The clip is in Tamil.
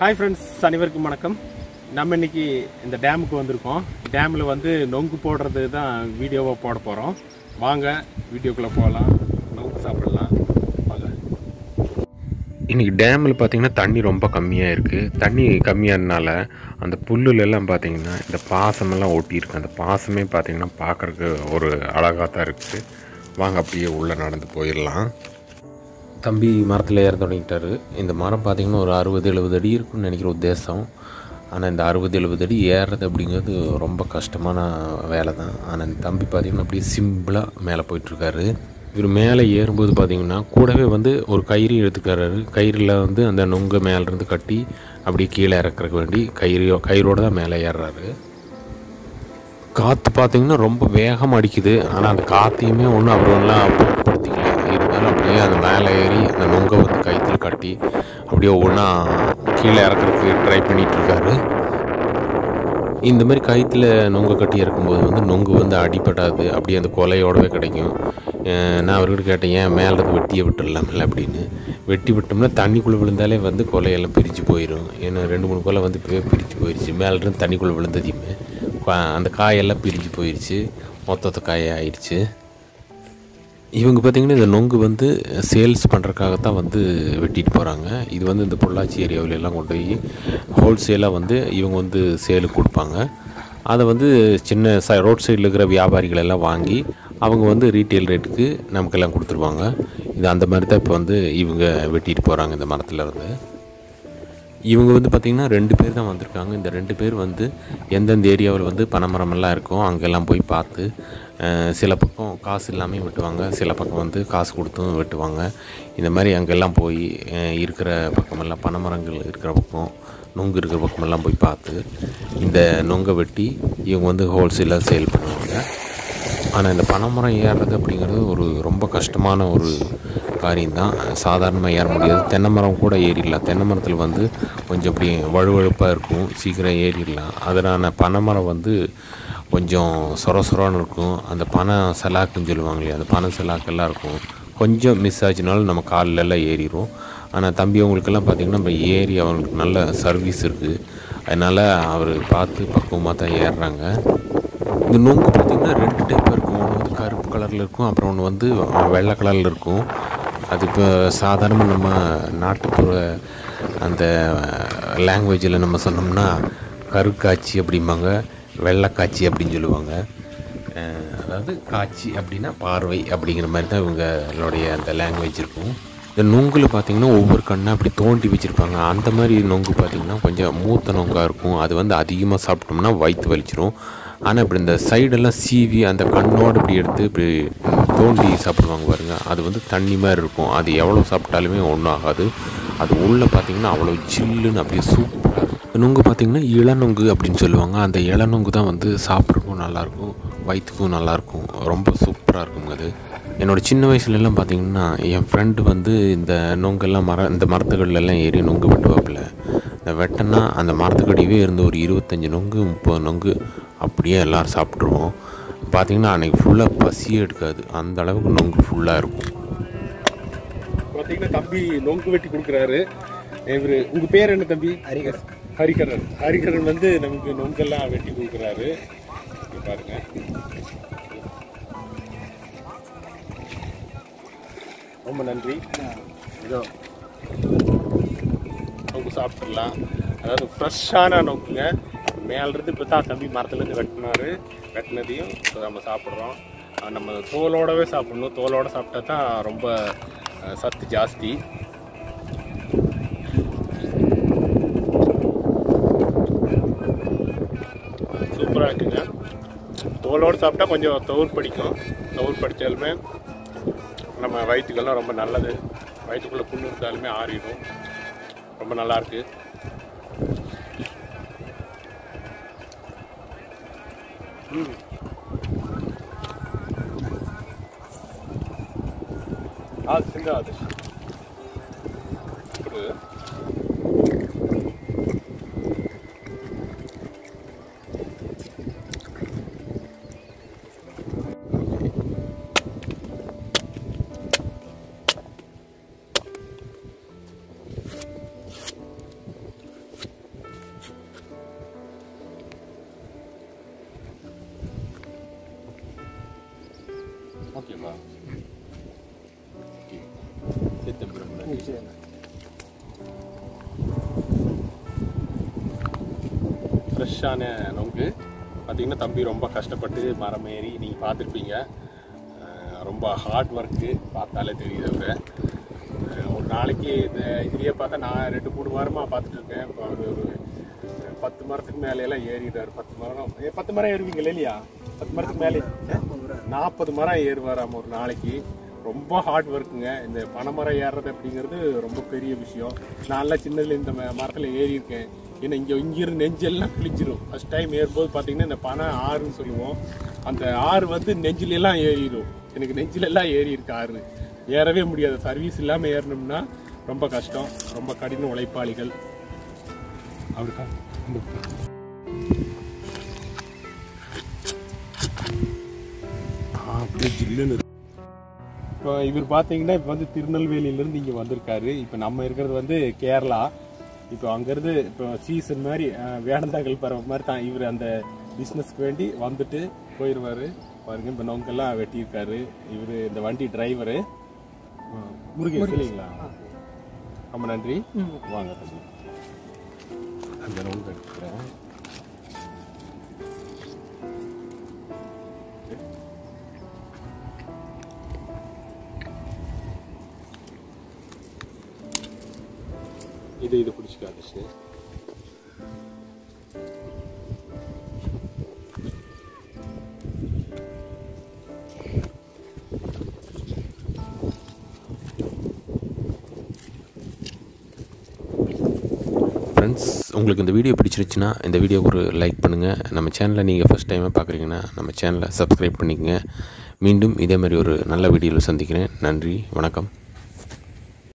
ஹாய் ஃப்ரெண்ட்ஸ் அனைவருக்கும் வணக்கம் நம்ம இன்னைக்கு இந்த டேமுக்கு வந்திருக்கோம் டேமில் வந்து நொங்கு போடுறது தான் வீடியோவாக போட போகிறோம் வாங்க வீடியோக்குள்ளே போகலாம் நொங்கு சாப்பிடலாம் வாங்க இன்றைக்கி டேமில் பார்த்தீங்கன்னா தண்ணி ரொம்ப கம்மியாக இருக்குது தண்ணி கம்மியானதுனால அந்த புல்லுல எல்லாம் பார்த்தீங்கன்னா இந்த பாசமெல்லாம் ஒட்டியிருக்கு அந்த பாசமே பார்த்தீங்கன்னா பார்க்குறக்கு ஒரு அழகாக தான் இருக்குது வாங்க அப்படியே உள்ளே நடந்து போயிடலாம் தம்பி மரத்தில் ஏற தொடங்கிட்டாரு இந்த மரம் பார்த்தீங்கன்னா ஒரு அறுபது எழுபது அடி இருக்குன்னு நினைக்கிற உத்தேசம் ஆனால் இந்த அறுபது எழுபது அடி ஏறுறது அப்படிங்கிறது ரொம்ப கஷ்டமான வேலை தான் ஆனால் இந்த தம்பி பார்த்தீங்கன்னா அப்படியே சிம்பிளாக மேலே போயிட்டுருக்காரு இவர் மேலே ஏறும்போது பார்த்தீங்கன்னா கூடவே வந்து ஒரு கயிறு எடுத்துக்கிறாரு கயிறில் வந்து அந்த நுங்க மேலேருந்து கட்டி அப்படியே கீழே இறக்குறக்கு வேண்டி கயிறு கயிறோடு தான் மேலே ஏறுறாரு காற்று பார்த்தீங்கன்னா ரொம்ப வேகமாக அடிக்குது ஆனால் அந்த காற்றையுமே ஒன்றும் அவர் ஒன்றும் பொருட்படுத்திக்கல இருந்தாலும் அப்படியே அந்த மேலே ஏறி அந்த நுங்கை வந்து கயிற்றுல கட்டி அப்படியே ஒவ்வொன்றா கீழே இறக்குறதுக்கு ட்ரை பண்ணிகிட்டு இருக்காரு இந்த மாதிரி கயிற்றுல நொங்கு கட்டி இறக்கும்போது வந்து நொங்கு வந்து அடிபடாது அப்படியே அந்த கொலையோடவே கிடைக்கும் அஹ் நான் அவர்கிட்ட கேட்டேன் ஏன் மேலே இருந்து வெட்டியை விட்டுடலாம்ல அப்படின்னு வெட்டி விட்டோம்னா தண்ணிக்குள்ளே விழுந்தாலே வந்து கொலையெல்லாம் பிரித்து போயிடும் ஏன்னா ரெண்டு மூணு கொலை வந்து இப்போவே பிரித்து போயிடுச்சு மேலேருந்து தண்ணிக்குள்ளே விழுந்ததையுமே கா- அந்த காயெல்லாம் பிரிஞ்சு போயிடுச்சு மொத்தத்தை காய ஆயிடுச்சு இவங்க பார்த்திங்கன்னா இந்த நொங்கு வந்து சேல்ஸ் பண்ணுறதுக்காகத்தான் வந்து வெட்டிட்டு போகிறாங்க இது வந்து இந்த பொள்ளாச்சி ஏரியாவுல எல்லாம் கொண்டு போய் ஹோல்சேலாக வந்து இவங்க வந்து சேலுக்கு கொடுப்பாங்க அதை வந்து சின்ன ச ரோட் சைடில் இருக்கிற வியாபாரிகள் எல்லாம் வாங்கி அவங்க வந்து ரீட்டெயில் ரேட்டுக்கு நமக்கெல்லாம் கொடுத்துருவாங்க இது அந்த மாதிரி தான் இப்போ வந்து இவங்க வெட்டிட்டு போகிறாங்க இந்த மரத்துல இருந்து இவங்க வந்து பார்த்திங்கன்னா ரெண்டு பேர் தான் வந்திருக்காங்க இந்த ரெண்டு பேர் வந்து எந்தெந்த ஏரியாவில் வந்து பனைமரமெல்லாம் இருக்கோ அங்கெல்லாம் போய் பார்த்து அஹ், சில பக்கம் காசு இல்லாமல் வெட்டுவாங்க சில பக்கம் வந்து காசு கொடுத்தும் வெட்டுவாங்க இந்த மாதிரி அங்கெல்லாம் போய் அஹ், இருக்கிற பக்கமெல்லாம் பனைமரங்கள் இருக்கிற பக்கம் நொங்கு இருக்கிற பக்கமெல்லாம் போய் பார்த்து இந்த நொங்கை வெட்டி இவங்க வந்து ஹோல்சேலாக சேல் பண்ணுவாங்க ஆனால் இந்த பனைமரம் ஏறுறது அப்படிங்கிறது ஒரு ரொம்ப கஷ்டமான ஒரு காரியம்தான் சாதாரணமாக ஏற முடியாது தென்னை மரம் கூட ஏறிடலாம் தென்னை மரத்தில் வந்து கொஞ்சம் அப்படி வழுவழுப்பாக இருக்கும் சீக்கிரம் ஏறிடலாம் அதனால பனைமரம் வந்து கொஞ்சம் சொர சொரன்னு இருக்கும் அந்த பனை செலாக்குன்னு சொல்லுவாங்க இல்லையா அந்த பனை செலாக்கெல்லாம் இருக்கும் கொஞ்சம் மிஸ் ஆச்சுனாலும் நம்ம கால்ல எல்லாம் ஏறிடும் ஆனால் தம்பி அவங்களுக்கெல்லாம் பார்த்திங்கன்னா நம்ம ஏறி அவங்களுக்கு நல்ல சர்வீஸ் இருக்குது அதனால் அவர் பார்த்து பக்குவமாக தான் ஏறுறாங்க இந்த நொங்கு பார்த்திங்கன்னா ரெண்டு டைப் இருக்கும் ஒன்று வந்து கருப்பு கலரில் இருக்கும் அப்புறம் ஒன்று வந்து வெள்ளை கலரில் இருக்கும் அது இப்போ சாதாரணமாக நம்ம நாட்டுப்புற அந்த லாங்குவேஜில் நம்ம சொன்னோம்னா கருக்காட்சி அப்படிம்பாங்க வெள்ளைக்காட்சி அப்படின்னு சொல்லுவாங்க அஹ் அதாவது காட்சி அப்படின்னா பார்வை அப்படிங்கிற மாதிரி தான் இவங்களுடைய அந்த லாங்குவேஜ் இருக்கும் இந்த நொங்குல பார்த்தீங்கன்னா ஒவ்வொரு கண்ணை அப்படி தோண்டி வச்சுருப்பாங்க அந்த மாதிரி நொங்கு பார்த்தீங்கன்னா கொஞ்சம் மூத்த நொங்காக இருக்கும் அது வந்து அதிகமாக சாப்பிட்டோம்னா வயிற்று வலிச்சிரும் ஆனால் இப்படி இந்த சைடெல்லாம் சீவி அந்த கண்ணோடு இப்படி எடுத்து இப்படி தோண்டி சாப்பிடுவாங்க பாருங்க அது வந்து தண்ணி மாதிரி இருக்கும் அது எவ்வளோ சாப்பிட்டாலுமே ஒன்றும் ஆகாது அது உள்ளே பார்த்தீங்கன்னா அவ்வளோ ஜில்லுன்னு அப்படியே சூப்பராக இருக்கும் நொங்கு பார்த்தீங்கன்னா இளநொங்கு அப்படின்னு சொல்லுவாங்க அந்த இளநொங்கு தான் வந்து சாப்பிட்றதுக்கும் நல்லாயிருக்கும் வயிற்றுக்கும் நல்லாயிருக்கும் ரொம்ப சூப்பராக இருக்குங்க அது என்னோடய சின்ன வயசுலலாம் பார்த்தீங்கன்னா என் ஃப்ரெண்டு வந்து இந்த நொங்கெல்லாம் மர இந்த மரத்துக்கள்ல எல்லாம் ஏறி நொங்கு வெட்டுவாப்புல இந்த வெட்டினா அந்த மரத்துக்கடியவே இருந்து ஒரு இருபத்தஞ்சி நொங்கு முப்பது நொங்கு அப்படியே எல்லோரும் சாப்பிட்ருவோம் பார்த்தீங்கன்னா அன்றைக்கி ஃபுல்லாக பசியே எடுக்காது அந்த அளவுக்கு நொங்கு ஃபுல்லாக இருக்கும் பார்த்தீங்கன்னா தம்பி நொங்கு வெட்டி கொடுக்குறாரு இவர் உங்கள் பேர் என்ன தம்பி ஹரிகர் ஹரிகரன் ஹரிகரன் வந்து நமக்கு நொங்கெல்லாம் வெட்டி கொடுக்குறாரு இங்க பாருங்க ரொம்ப நன்றி இதோ நொங்கு சாப்பிட்றலாம் அதாவது ஃப்ரெஷ்ஷான நொங்குங்க மேலேருந்து இப்போ தான் தம்பி மரத்துலேருந்து வெட்டினாரு வெட்டினதையும் இப்போ நம்ம சாப்பிட்றோம் அஹ் நம்ம தோலோடவே சாப்பிடணும் தோலோட சாப்பிட்டா தான் ரொம்ப அஹ், சத்து ஜாஸ்தி சூப்பராக இருக்குங்க தோலோடு சாப்பிட்டா கொஞ்சம் தவுர் படிக்கும் தவுர் படித்தாலுமே நம்ம வயிற்றுக்கெல்லாம் ரொம்ப நல்லது வயிற்றுக்குள்ளே புண்ணு இருந்தாலுமே ஆறிடும் ரொம்ப நல்லா இருக்கு ம் அது சின்ன அது கொடு. ஓகேப்பா சேர்த்து பிரம்ம ஃப்ரெஷ்ஷான நொங்கு பார்த்தீங்கன்னா தம்பி ரொம்ப கஷ்டப்பட்டு மரம் ஏறி நீங்கள் பார்த்துருப்பீங்க அஹ் ரொம்ப ஹார்ட் ஒர்க்கு பார்த்தாலே தெரியுது அவரு அஹ் ஒரு நாளைக்கு இந்த இதுலேயே பார்த்தா நான் ரெண்டு மூணு வாரமாக பார்த்துட்டு இருக்கேன் இப்போ அவர் ஒரு பத்து மரத்துக்கு மேலே எல்லாம் ஏறிடுறாரு பத்து மரம் ஏ, பத்து மரம் ஏறுவீங்களா இல்லையா பத்து மரத்துக்கு மேலே நாற்பது மரம் ஏறுவாராம் ஒரு நாளைக்கு ரொம்ப ஹார்ட் ஒர்க்குங்க இந்த பனைமரம் ஏறுறது அப்படிங்கிறது ரொம்ப பெரிய விஷயம் நான்லாம் சின்னதுல இந்த ம- மரத்துல ஏறி இருக்கேன் ஏன்னா இங்க இங்கிருந்து நெஞ்செல்லாம் கிழிச்சிரும் ஃபர்ஸ்ட் டைம் ஏறும்போது பாத்தீங்கன்னா இந்த பனை ஆறுன்னு சொல்லுவோம் அந்த ஆறு வந்து நெஞ்சில எல்லாம் ஏறிடும் எனக்கு நெஞ்சில எல்லாம் ஏறி இருக்கு ஆறு ஏறவே முடியாது சர்வீஸ் இல்லாம ஏறணும்னா ரொம்ப கஷ்டம் ரொம்ப கடின உழைப்பாளிகள் அவருக்கா அப்படியே ஜில்லுன்னு இருக்கு. இப்போ இவர் பார்த்தீங்கன்னா இப்போ வந்து திருநெல்வேலியிலேருந்து இங்கே வந்திருக்காரு இப்போ நம்ம இருக்கிறது வந்து கேரளா இப்போ அங்கேருந்து இப்போ சீசன் மாதிரி அஹ், வேடந்தாங்கல் பறவை மாதிரி தான் இவர் அந்த பிஸ்னஸ்க்கு வேண்டி வந்துட்டு போயிடுவார் பாருங்க இப்போ நோங்கெல்லாம் வெட்டியிருக்காரு இவர் இந்த வண்டி டிரைவரு முருகேஷ் இல்லைங்களா ரொம்ப நன்றி வாங்க தம்பி அந்த நோங்க எடுத்துக்கிறேன் இது இது பிடிச்சிக்காது சார் ஃப்ரெண்ட்ஸ் உங்களுக்கு இந்த வீடியோ பிடிச்சிருச்சுன்னா இந்த வீடியோக்கு ஒரு லைக் பண்ணுங்கள் நம்ம சேனலை நீங்கள் ஃபஸ்ட் டைமாக பார்க்குறீங்கன்னா நம்ம சேனலை சப்ஸ்கிரைப் பண்ணிக்கங்க மீண்டும் இதே மாதிரி ஒரு நல்ல வீடியோவில் சந்திக்கிறேன் நன்றி வணக்கம்